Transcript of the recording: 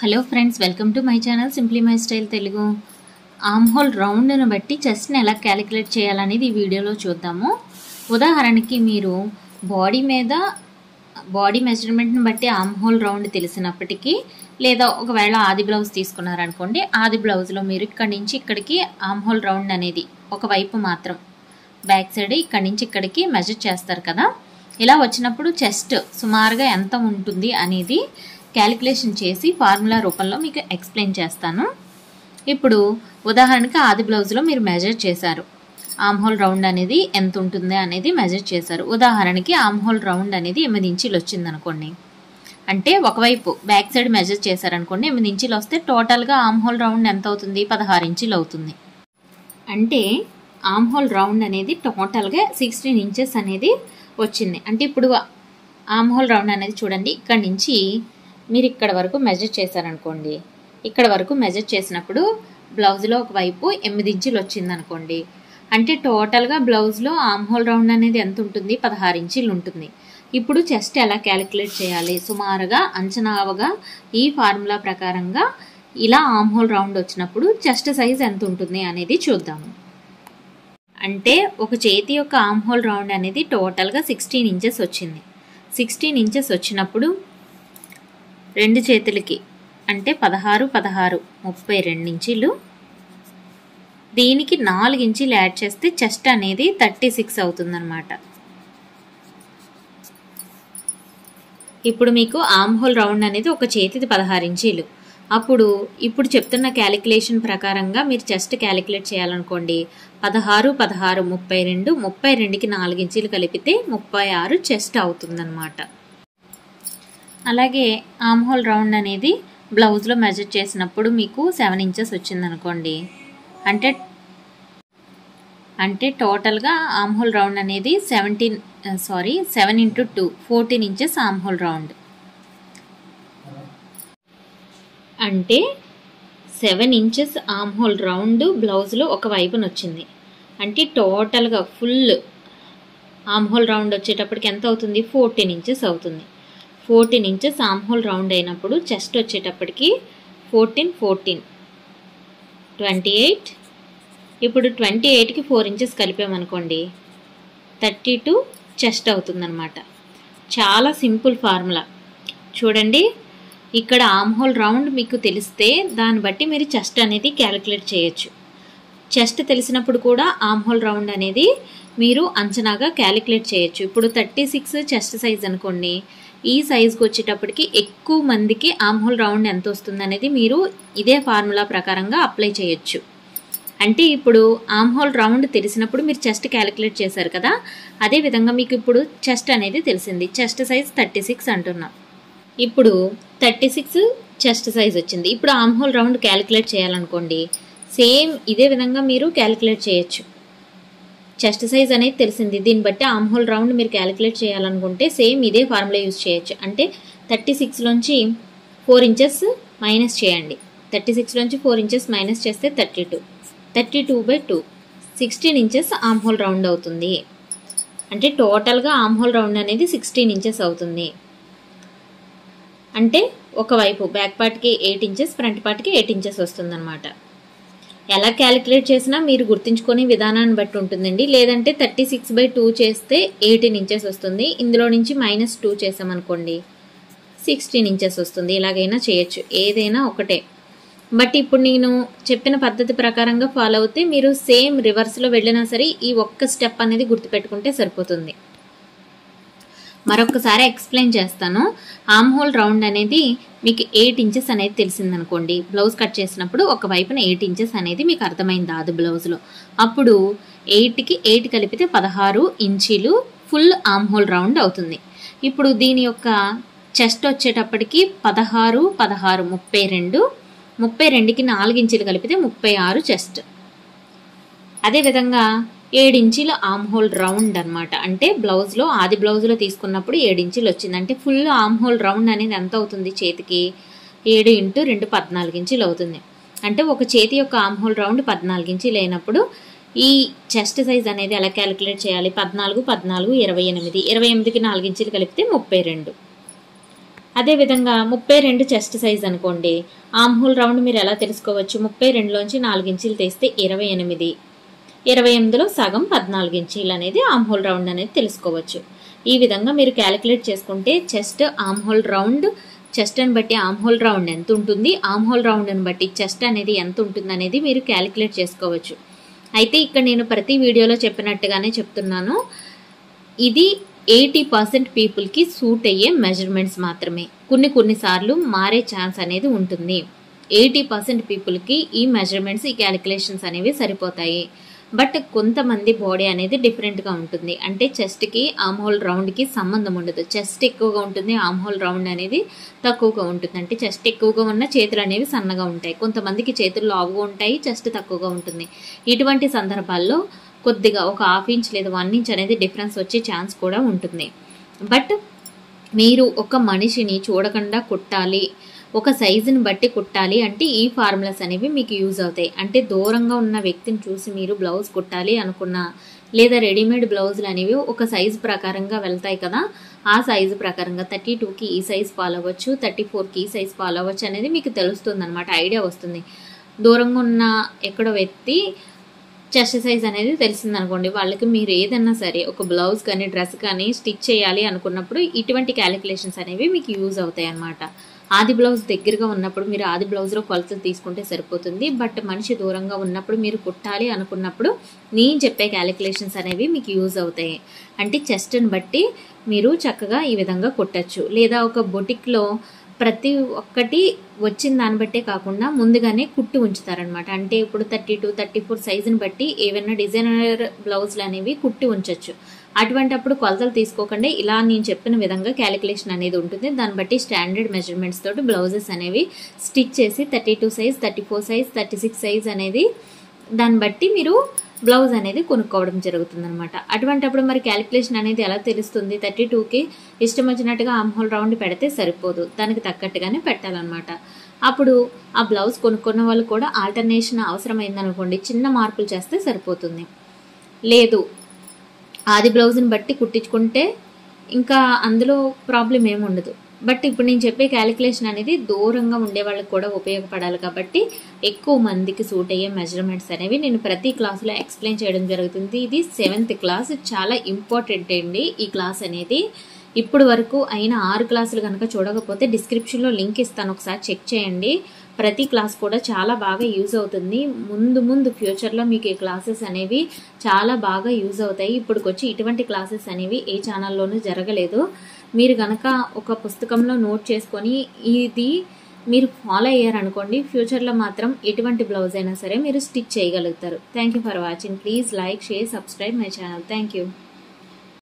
hello friends welcome to my channel simply my style Telugu arm hole రౌండ్ను బట్టి చెస్ట్ని ఎలా క్యాలిక్యులేట్ చేయాలనేది ఈ వీడియోలో చూద్దాము ఉదాహరణకి మీరు బాడీ మీద బాడీ మెజర్మెంట్ని బట్టి ఆమ్ హోల్ రౌండ్ తెలిసినప్పటికీ లేదా ఒకవేళ ఆది బ్లౌజ్ తీసుకున్నారనుకోండి ఆది బ్లౌజ్లో మీరు ఇక్కడి నుంచి ఇక్కడికి ఆమ్ హోల్ రౌండ్ అనేది ఒకవైపు మాత్రం బ్యాక్ సైడ్ ఇక్కడి నుంచి ఇక్కడికి మెజర్ చేస్తారు కదా ఇలా వచ్చినప్పుడు చెస్ట్ సుమారుగా ఎంత ఉంటుంది అనేది క్యాలిక్యులేషన్ చేసి ఫార్ములా రూపంలో మీకు ఎక్స్ప్లెయిన్ చేస్తాను ఇప్పుడు ఉదాహరణకి ఆది బ్లౌజ్లో మీరు మెజర్ చేశారు ఆమ్ హోల్ రౌండ్ అనేది ఎంత ఉంటుంది అనేది మెజర్ చేశారు ఉదాహరణకి ఆమ్ హోల్ రౌండ్ అనేది ఎనిమిది ఇంచులు వచ్చింది అనుకోండి అంటే ఒకవైపు బ్యాక్ సైడ్ మెజర్ చేశారనుకోండి ఎనిమిది ఇంచులు వస్తే టోటల్గా ఆమ్ హోల్ రౌండ్ ఎంత అవుతుంది పదహారు ఇంచులు అవుతుంది అంటే ఆమ్ హోల్ రౌండ్ అనేది టోటల్గా సిక్స్టీన్ ఇంచెస్ అనేది వచ్చింది అంటే ఇప్పుడు ఆమ్ హోల్ రౌండ్ అనేది చూడండి ఇక్కడ నుంచి మీరు ఇక్కడ వరకు మెజర్ చేశారనుకోండి ఇక్కడ వరకు మెజర్ చేసినప్పుడు బ్లౌజ్లో ఒకవైపు ఎనిమిది ఇంచులు వచ్చింది అనుకోండి అంటే టోటల్గా బ్లౌజ్లో ఆమ్ హోల్ రౌండ్ అనేది ఎంత ఉంటుంది పదహారు ఇంచులు ఉంటుంది ఇప్పుడు చెస్ట్ ఎలా క్యాలిక్యులేట్ చేయాలి సుమారుగా అంచనావగా ఈ ఫార్ములా ప్రకారంగా ఇలా ఆమ్ హోల్ రౌండ్ వచ్చినప్పుడు చెస్ట్ సైజ్ ఎంత ఉంటుంది అనేది చూద్దాము అంటే ఒక చేతి యొక్క ఆమ్ హోల్ రౌండ్ అనేది టోటల్గా సిక్స్టీన్ ఇంచెస్ వచ్చింది సిక్స్టీన్ ఇంచెస్ వచ్చినప్పుడు రెండు చేతులకి అంటే పదహారు పదహారు ముప్పై రెండు ఇంచీలు దీనికి నాలుగు ఇంచీలు యాడ్ చేస్తే చెస్ట్ అనేది థర్టీ సిక్స్ అవుతుందన్నమాట ఇప్పుడు మీకు ఆమ్ హోల్ రౌండ్ అనేది ఒక చేతిది పదహారు ఇంచీలు అప్పుడు ఇప్పుడు చెప్తున్న క్యాలిక్యులేషన్ ప్రకారంగా మీరు చెస్ట్ క్యాలిక్యులేట్ చేయాలనుకోండి పదహారు పదహారు ముప్పై రెండు ముప్పై రెండుకి నాలుగు ఇంచీలు కలిపితే ముప్పై ఆరు చెస్ట్ అవుతుందన్నమాట అలాగే ఆమ్ హోల్ రౌండ్ అనేది బ్లౌజ్లో మెజర్ చేసినప్పుడు మీకు సెవెన్ ఇంచెస్ వచ్చిందనుకోండి అంటే అంటే టోటల్గా ఆమ్ హోల్ రౌండ్ అనేది seventeen sorry seven into two fourteen inches arm hole round అంటే seven inches arm hole round బ్లౌజ్లో ఒక వైపున వచ్చింది అంటే టోటల్గా ఫుల్ ఆమ్ హోల్ రౌండ్ వచ్చేటప్పటికి ఎంత అవుతుంది ఫోర్టీన్ ఇంచెస్ అవుతుంది fourteen inches arm hole round అయినప్పుడు చెస్ట్ వచ్చేటప్పటికి ఫోర్టీన్ ఫోర్టీన్ ట్వంటీ ఎయిట్ ఇప్పుడు ట్వంటీ ఎయిట్కి ఫోర్ ఇంచెస్ కలిపామనుకోండి థర్టీ టూ చెస్ట్ అవుతుందన్నమాట చాలా సింపుల్ ఫార్ములా చూడండి ఇక్కడ ఆమ్ హోల్ రౌండ్ మీకు తెలిస్తే దాన్ని బట్టి మీరు చెస్ట్ అనేది క్యాలిక్యులేట్ చేయొచ్చు చెస్ట్ తెలిసినప్పుడు కూడా ఆమ్ హోల్ రౌండ్ అనేది మీరు అంచనాగా క్యాలిక్యులేట్ చేయొచ్చు ఇప్పుడు థర్టీ సిక్స్ చెస్ట్ సైజ్ అనుకోండి ఈ సైజ్కి వచ్చేటప్పటికి ఎక్కువ మందికి ఆమ్ హోల్ రౌండ్ ఎంత వస్తుంది అనేది మీరు ఇదే ఫార్ములా ప్రకారంగా అప్లై చేయొచ్చు అంటే ఇప్పుడు ఆమ్ హోల్ రౌండ్ తెలిసినప్పుడు మీరు చెస్ట్ క్యాలిక్యులేట్ చేశారు కదా అదే విధంగా మీకు ఇప్పుడు చెస్ట్ అనేది తెలిసింది చెస్ట్ సైజ్ థర్టీ సిక్స్ అంటున్నాం ఇప్పుడు థర్టీ సిక్స్ చెస్ట్ సైజ్ వచ్చింది ఇప్పుడు ఆమ్ హోల్ రౌండ్ క్యాలిక్యులేట్ చేయాలనుకోండి సేమ్ ఇదే విధంగా మీరు క్యాలిక్యులేట్ చేయొచ్చు చెస్ట్ సైజ్ అనేది తెలిసింది దీన్ని బట్టి ఆమ్ హోల్ రౌండ్ మీరు క్యాలిక్యులేట్ చేయాలనుకుంటే సేమ్ ఇదే ఫార్ములా యూజ్ చేయొచ్చు అంటే థర్టీ సిక్స్లోంచి ఫోర్ ఇంచెస్ మైనస్ చేయండి థర్టీ సిక్స్లోంచి ఫోర్ ఇంచెస్ మైనస్ చేస్తే thirty two thirty two by two sixteen inches arm hole round అవుతుంది అంటే టోటల్గా ఆమ్ హోల్ రౌండ్ అనేది సిక్స్టీన్ ఇంచెస్ అవుతుంది అంటే ఒకవైపు బ్యాక్ పార్ట్కి ఎయిట్ ఇంచెస్ ఫ్రంట్ పార్ట్కి ఎయిట్ ఇంచెస్ వస్తుందన్నమాట ఎలా క్యాలిక్యులేట్ చేసినా మీరు గుర్తుంచుకునే విధానాన్ని బట్టి ఉంటుందండి లేదంటే థర్టీ సిక్స్ బై టూ చేస్తే ఎయిటీన్ ఇంచెస్ వస్తుంది ఇందులో నుంచి మైనస్ టూ చేసామనుకోండి సిక్స్టీన్ ఇంచెస్ వస్తుంది ఇలాగైనా చేయొచ్చు ఏదైనా ఒకటే బట్ ఇప్పుడు నేను చెప్పిన పద్ధతి ప్రకారంగా ఫాలో అవుతే మీరు సేమ్ రివర్స్లో వెళ్ళినా సరే ఈ ఒక్క స్టెప్ అనేది గుర్తుపెట్టుకుంటే సరిపోతుంది మరొకసారి ఎక్స్ప్లెయిన్ చేస్తాను ఆమ్ హోల్ రౌండ్ అనేది మీకు ఎయిట్ ఇంచెస్ అనేది తెలిసిందనుకోండి బ్లౌజ్ కట్ చేసినప్పుడు ఒక వైపున ఎయిట్ ఇంచెస్ అనేది మీకు అర్థమైంది అది బ్లౌజ్లో అప్పుడు ఎయిట్కి ఎయిట్ కలిపితే పదహారు ఇంచీలు ఫుల్ ఆమ్ హోల్ రౌండ్ అవుతుంది ఇప్పుడు దీని యొక్క చెస్ట్ వచ్చేటప్పటికి పదహారు పదహారు ముప్పై రెండు ముప్పై రెండుకి నాలుగు ఇంచులు కలిపితే ముప్పై ఆరు చెస్ట్ అదేవిధంగా ఏడించీల ఆమ్ హోల్ రౌండ్ అనమాట అంటే బ్లౌజ్లో ఆది బ్లౌజ్లో తీసుకున్నప్పుడు ఏడించీలు వచ్చింది అంటే ఫుల్ ఆమ్ హోల్ రౌండ్ అనేది ఎంత అవుతుంది చేతికి ఏడు ఇంటూ రెండు పద్నాలుగు ఇంచులు అవుతుంది అంటే ఒక చేతి యొక్క ఆమ్ హోల్ రౌండ్ పద్నాలుగు ఇంచులు అయినప్పుడు ఈ చెస్ట్ సైజ్ అనేది ఎలా క్యాలిక్యులేట్ చేయాలి పద్నాలుగు పద్నాలుగు ఇరవై ఎనిమిది ఇరవై ఎనిమిదికి నాలుగు ఇంచులు కలిపితే ముప్పై రెండు అదేవిధంగా ముప్పై రెండు చెస్ట్ సైజ్ అనుకోండి ఆమ్ హోల్ రౌండ్ మీరు ఎలా తెలుసుకోవచ్చు ముప్పై రెండులోంచి నాలుగు ఇంచీలు తీస్తే ఇరవై ఎనిమిది ఇరవై ఎనిమిదిలో సగం పద్నాలుగు ఇంచీలు అనేది ఆమ్ హోల్ రౌండ్ అనేది తెలుసుకోవచ్చు ఈ విధంగా మీరు క్యాలిక్యులేట్ చేసుకుంటే చెస్ట్ ఆమ్ హోల్ రౌండ్ చెస్ట్ని బట్టి ఆమ్ హోల్ రౌండ్ ఎంత ఉంటుంది ఆమ్ హోల్ రౌండ్ని బట్టి చెస్ట్ అనేది ఎంత ఉంటుంది అనేది మీరు క్యాలిక్యులేట్ చేసుకోవచ్చు అయితే ఇక్కడ నేను ప్రతి వీడియోలో చెప్పినట్టుగానే చెప్తున్నాను ఇది ఎయిటీ పర్సెంట్ పీపుల్కి సూట్ అయ్యే మెజర్మెంట్స్ మాత్రమే కొన్ని కొన్నిసార్లు మారే ఛాన్స్ అనేది ఉంటుంది ఎయిటీ పర్సెంట్ పీపుల్కి ఈ మెజర్మెంట్స్ ఈ క్యాలిక్యులేషన్స్ అనేవి సరిపోతాయి బట్ కొంతమంది బాడీ అనేది డిఫరెంట్గా ఉంటుంది అంటే చెస్ట్కి ఆమ్ హోల్ రౌండ్కి సంబంధం ఉండదు చెస్ట్ ఎక్కువగా ఉంటుంది ఆమ్ హోల్ రౌండ్ అనేది తక్కువగా ఉంటుంది అంటే చెస్ట్ ఎక్కువగా ఉన్న చేతులు అనేవి సన్నగా ఉంటాయి కొంతమందికి చేతులు లావుగా ఉంటాయి చెస్ట్ తక్కువగా ఉంటుంది ఇటువంటి సందర్భాల్లో కొద్దిగా ఒక హాఫ్ ఇంచ్ లేదా వన్ ఇంచ్ అనేది డిఫరెన్స్ వచ్చే ఛాన్స్ కూడా ఉంటుంది బట్ మీరు ఒక మనిషిని చూడకుండా కుట్టాలి ఒక సైజుని బట్టి కుట్టాలి అంటే ఈ ఫార్ములాస్ అనేవి మీకు యూజ్ అవుతాయి అంటే దూరంగా ఉన్న వ్యక్తిని చూసి మీరు బ్లౌజ్ కుట్టాలి అనుకున్న లేదా రెడీమేడ్ బ్లౌజులు అనేవి ఒక సైజు ప్రకారంగా వెళ్తాయి కదా ఆ సైజు ప్రకారంగా థర్టీ టూకి ఈ సైజ్ ఫాలో అవ్వచ్చు థర్టీ ఫోర్కి ఈ సైజ్ ఫాలో అవ్వచ్చు అనేది మీకు తెలుస్తుంది అనమాట ఐడియా వస్తుంది దూరంగా ఉన్న ఎక్కడో వ్యక్తి చెస్ట్ సైజ్ అనేది తెలిసింది అనుకోండి వాళ్ళకి మీరు ఏదన్నా సరే ఒక బ్లౌజ్ కానీ డ్రెస్ కానీ స్టిచ్ చేయాలి అనుకున్నప్పుడు ఇటువంటి క్యాలిక్యులేషన్స్ అనేవి మీకు యూజ్ అవుతాయి అన్నమాట ఆది బ్లౌజ్ దగ్గరగా ఉన్నప్పుడు మీరు ఆది బ్లౌజ్లో కొలతలు తీసుకుంటే సరిపోతుంది బట్ మనిషి దూరంగా ఉన్నప్పుడు మీరు కుట్టాలి అనుకున్నప్పుడు నేను చెప్పే క్యాలిక్యులేషన్స్ అనేవి మీకు యూజ్ అవుతాయి అంటే చెస్ట్ని బట్టి మీరు చక్కగా ఈ విధంగా కుట్టచ్చు లేదా ఒక బొటిక్లో ప్రతి ఒక్కటి వచ్చిన దాన్ని బట్టే కాకుండా ముందుగానే కుట్టి ఉంచుతారనమాట అంటే ఇప్పుడు థర్టీ టూ థర్టీ ఫోర్ సైజుని బట్టి ఏవైనా డిజైనర్ బ్లౌజులు అనేవి కుట్టి ఉంచవచ్చు అటువంటి అప్పుడు కొలతలు తీసుకోకుండా ఇలా నేను చెప్పిన విధంగా క్యాలిక్యులేషన్ అనేది ఉంటుంది దాన్ని బట్టి స్టాండర్డ్ మెజర్మెంట్స్ తోటి బ్లౌజెస్ అనేవి స్టిచ్ చేసి thirty two size thirty four size thirty six size అనేది దాన్ని బట్టి మీరు బ్లౌజ్ అనేది కొనుక్కోవడం జరుగుతుంది అనమాట అటువంటప్పుడు మరి క్యాలిక్యులేషన్ అనేది ఎలా తెలుస్తుంది థర్టీ టూకి ఇష్టం వచ్చినట్టుగా ఆమ్హోల్ రౌండ్ పెడితే సరిపోదు దానికి తగ్గట్టుగానే పెట్టాలన్నమాట అప్పుడు ఆ బ్లౌజ్ కొనుక్కున్న వాళ్ళు కూడా ఆల్టర్నేషన్ అవసరమైందనుకోండి చిన్న మార్పులు చేస్తే సరిపోతుంది లేదు ఆది బ్లౌజ్ని బట్టి కుట్టించుకుంటే ఇంకా అందులో ప్రాబ్లం ఏమి ఉండదు బట్ ఇప్పుడు నేను చెప్పే క్యాలిక్యులేషన్ అనేది దూరంగా ఉండే వాళ్ళకి కూడా ఉపయోగపడాలి కాబట్టి ఎక్కువ మందికి సూట్ అయ్యే మెజర్మెంట్స్ అనేవి నేను ప్రతి క్లాసులో ఎక్స్ప్లెయిన్ చేయడం జరుగుతుంది ఇది సెవెంత్ క్లాస్ చాలా ఇంపార్టెంట్ అండి ఈ క్లాస్ అనేది ఇప్పుడు వరకు అయిన ఆరు క్లాసులు కనుక చూడకపోతే డిస్క్రిప్షన్లో లింక్ ఇస్తాను ఒకసారి చెక్ చేయండి ప్రతి క్లాస్ కూడా చాలా బాగా యూజ్ అవుతుంది ముందు ముందు ఫ్యూచర్లో మీకు ఈ క్లాసెస్ అనేవి చాలా బాగా యూజ్ అవుతాయి ఇప్పటికొచ్చి ఇటువంటి క్లాసెస్ అనేవి ఏ ఛానల్లోనూ జరగలేదు మీరు కనుక ఒక పుస్తకంలో నోట్ చేసుకొని ఇది మీరు ఫాలో అయ్యారనుకోండి ఫ్యూచర్లో మాత్రం ఎటువంటి బ్లౌజ్ అయినా సరే మీరు స్టిచ్ చేయగలుగుతారు thank you for watching please like share subscribe my channel thank you